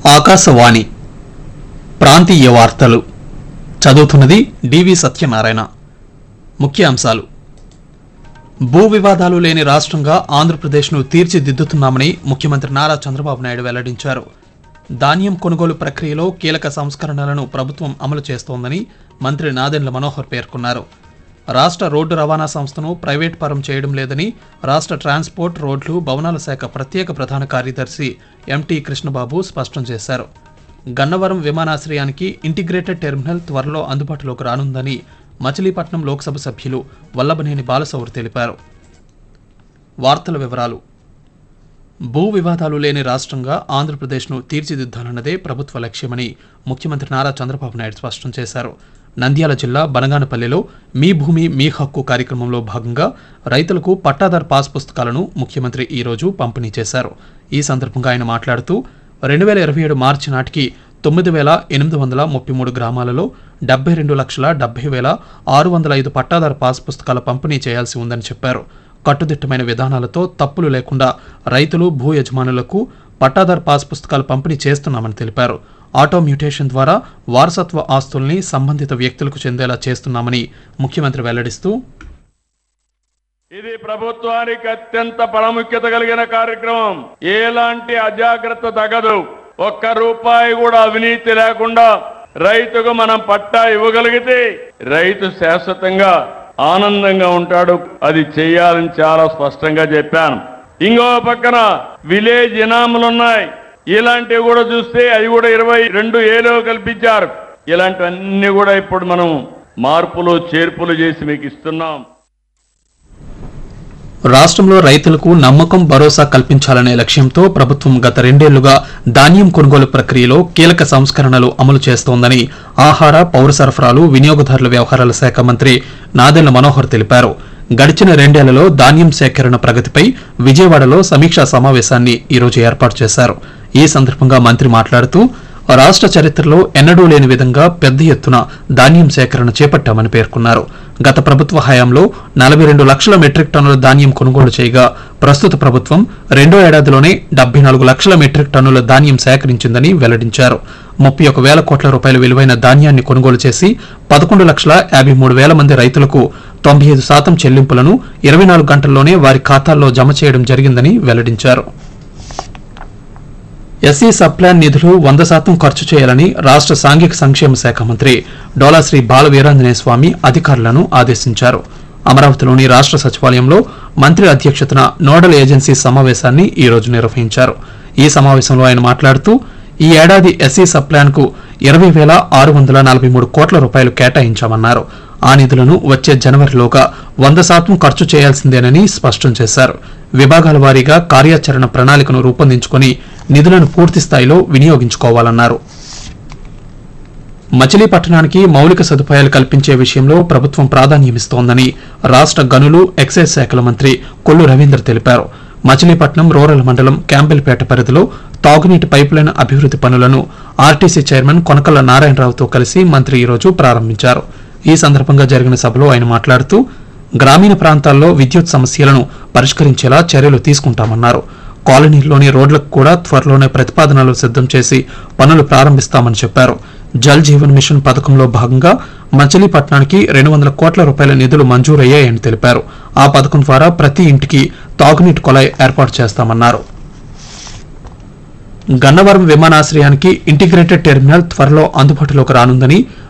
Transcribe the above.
ఆకాశవాణి ప్రాంతీయ వార్తలు చదువుతున్నది డివి సత్యనారాయణ ముఖ్యాంశాలు భూ వివాదాలు లేని రాష్ట్రంగా ఆంధ్రప్రదేశ్ను తీర్చిదిద్దుతున్నామని ముఖ్యమంత్రి నారా చంద్రబాబు నాయుడు వెల్లడించారు ధాన్యం కొనుగోలు ప్రక్రియలో కీలక సంస్కరణలను ప్రభుత్వం అమలు చేస్తోందని మంత్రి నాదెండ్ల మనోహర్ పేర్కొన్నారు రాష్ట్ర రోడ్డు రవాణా సంస్థను ప్రైవేట్ పరం చేయడం లేదని రాష్ట్ర ట్రాన్స్పోర్ట్ రోడ్లు భవనాల శాఖ ప్రత్యేక ప్రధాన కార్యదర్శి ఎంటీ కృష్ణబాబు స్పష్టం చేశారు గన్నవరం విమానాశ్రయానికి ఇంటిగ్రేటెడ్ టెర్మినల్ త్వరలో అందుబాటులోకి రానుందని మచిలీపట్నం లోక్సభ సభ్యులు వల్లభనేని బాలసౌర్ తెలిపారు వార్తల వివరాలు భూ వివాదాలు లేని రాష్ట్రంగా ఆంధ్రప్రదేశ్ను తీర్చిదిద్దాలన్నదే ప్రభుత్వ లక్ష్యమని ముఖ్యమంత్రి నారా చంద్రబాబు నాయుడు స్పష్టం చేశారు నంద్యాల జిల్లా బనగానపల్లిలో మీ భూమి మీ హక్కు కార్యక్రమంలో భాగంగా రైతులకు పట్టాదార్ పాస్ పుస్తకాలను ముఖ్యమంత్రి ఈ రోజు పంపిణీ చేశారు ఈ సందర్భంగా ఆయన మాట్లాడుతూ రెండు వేల ఇరవై ఏడు మార్చి నాటికి తొమ్మిది వేల ఎనిమిది వందల ముప్పై మూడు గ్రామాలలో డెబ్బై రెండు లక్షల డెబ్బై వేల ఆరు వందల ఐదు పట్టాదార్ పాస్ పుస్తకాల పంపిణీ చేయాల్సి ఉందని చెప్పారు కట్టుదిట్టమైన విధానాలతో తప్పులు లేకుండా రైతులు భూ యజమానులకు పట్టాదార్ పాస్ పుస్తకాలు పంపిణీ చేస్తున్నామని తెలిపారు ఆటో మ్యూటేషన్ ద్వారా వారసత్వ ఆస్తుల్ని సంబంధిత వ్యక్తులకు చెందేలా చేస్తున్నామని ముఖ్యమంత్రి వెల్లడిస్తూ ఇది ప్రభుత్వానికి అత్యంత ప్రాముఖ్యత కలిగిన కార్యక్రమం ఎలాంటి అజాగ్రత్త తగదు ఒక్క రూపాయి కూడా అవినీతి లేకుండా రైతుకు మనం పట్టా ఇవ్వగలిగితే రైతు శాశ్వతంగా ఆనందంగా ఉంటాడు అది చేయాలని చాలా స్పష్టంగా చెప్పాను ఇంకో పక్కన విలేజ్ ఇనాములు ఉన్నాయి ఇలాంటివి కూడా చూస్తే అవి కూడా ఇరవై రెండు ఏలో కల్పించారు ఇలాంటివన్నీ కూడా ఇప్పుడు మనం మార్పులు చేర్పులు చేసి మీకు ఇస్తున్నాం రాష్ట్రంలో రైతులకు నమ్మకం భరోసా కల్పించాలనే లక్ష్యంతో ప్రభుత్వం గత రెండేళ్లుగా ధాన్యం కొనుగోలు ప్రక్రియలో కీలక సంస్కరణలు అమలు చేస్తోందని ఆహార పౌర సరఫరాలు వినియోగదారుల వ్యవహారాల శాఖ మంత్రి నాదెళ్ల మనోహర్ తెలిపారు గడిచిన రెండేళ్లలో ధాన్యం సేకరణ ప్రగతిపై విజయవాడలో సమీక్షా సమావేశాన్ని ఈరోజు ఏర్పాటు చేశారు ఈ సందర్భంగా మంత్రి మాట్లాడుతూ రాష్ట్ర చరిత్రలో ఎన్నడూ లేని విధంగా పెద్ద ఎత్తున ధాన్యం సేకరణ చేపట్టామని పేర్కొన్నారు గత ప్రభుత్వ హయాంలో నలభై రెండు లక్షల మెట్రిక్ టన్నుల ధాన్యం కొనుగోలు చేయగా ప్రస్తుత ప్రభుత్వం రెండో ఏడాదిలోనే డెబ్బై నాలుగు లక్షల మెట్రిక్ టన్నుల ధాన్యం సేకరించిందని వెల్లడించారు ముప్పై ఒక వేల కోట్ల రూపాయల విలువైన ధాన్యాన్ని కొనుగోలు చేసి పదకొండు లక్షల యాభై మూడు వేల మంది రైతులకు తొంభై ఐదు శాతం చెల్లింపులను ఇరవై నాలుగు గంటల్లోనే వారి ఖాతాల్లో జమ చేయడం జరిగిందని వెల్లడించారు ఎస్సీ సబ్ప్లాన్ నిధులు వంద శాతం ఖర్చు చేయాలని రాష్ట్ర సాంఘిక సంక్షేమ శాఖ మంత్రి డోలాశ్రీ బాల వీరాంజనేయ స్వామి అధికారులను ఆదేశించారు అమరావతిలోని రాష్ట్ర సచివాలయంలో మంత్రి అధ్యక్షతన నోడల్ ఏజెన్సీ సమావేశాన్ని ఈ రోజు నిర్వహించారు ఈ సమావేశంలో ఆయన మాట్లాడుతూ ఈ ఏడాది ఎస్సీ సబ్ప్లాన్ కు ఇరవై వేల ఆరు వందల నలభై మూడు కోట్ల రూపాయలు కేటాయించామన్నారు ఆ నిధులను వచ్చే జనవరిలోగా వంద శాతం ఖర్చు చేయాల్సిందేనని స్పష్టం చేశారు విభాగాల వారీగా కార్యాచరణ ప్రణాళికను రూపొందించుకొని నిధులను పూర్తి స్థాయిలో వినియోగించుకోవాలన్నారు మచిలీపట్నానికి మౌలిక సదుపాయాలు కల్పించే విషయంలో ప్రభుత్వం ప్రాధాన్యమిస్తోందని రాష్ట్ర గనులు ఎక్సైజ్ శాఖల మంత్రి కొల్లు రవీంద్ర తెలిపారు మచిలీపట్నం రూరల్ మండలం క్యాంపెల్పేట పరిధిలో తాగునీటి పైపులైన్ అభివృద్ది పనులను ఆర్టీసీ చైర్మన్ కొనకల్ల నారాయణరావుతో కలిసి మంత్రి ఈరోజు ప్రారంభించారు ఈ సందర్భంగా జరిగిన సభలో ఆయన మాట్లాడుతూ గ్రామీణ ప్రాంతాల్లో విద్యుత్ సమస్యలను పరిష్కరించేలా చర్యలు తీసుకుంటామన్నారు కాలనీల్లోని రోడ్లకు కూడా త్వరలోనే ప్రతిపాదనలు సిద్ధం చేసి పనులు ప్రారంభిస్తామని చెప్పారు జల్ జీవన్ మిషన్ పథకంలో భాగంగా మచిలీపట్నానికి రెండు వందల కోట్ల రూపాయల నిధులు మంజూరయ్యాయని తెలిపారు ఆ పథకం ద్వారా ప్రతి ఇంటికి తాగునీటి కొలాయి ఏర్పాటు చేస్తామన్నారు గన్నవరం విమానాశ్రయానికి ఇంటిగ్రేటెడ్ టెర్మినల్ త్వరలో అందుబాటులోకి రానుందని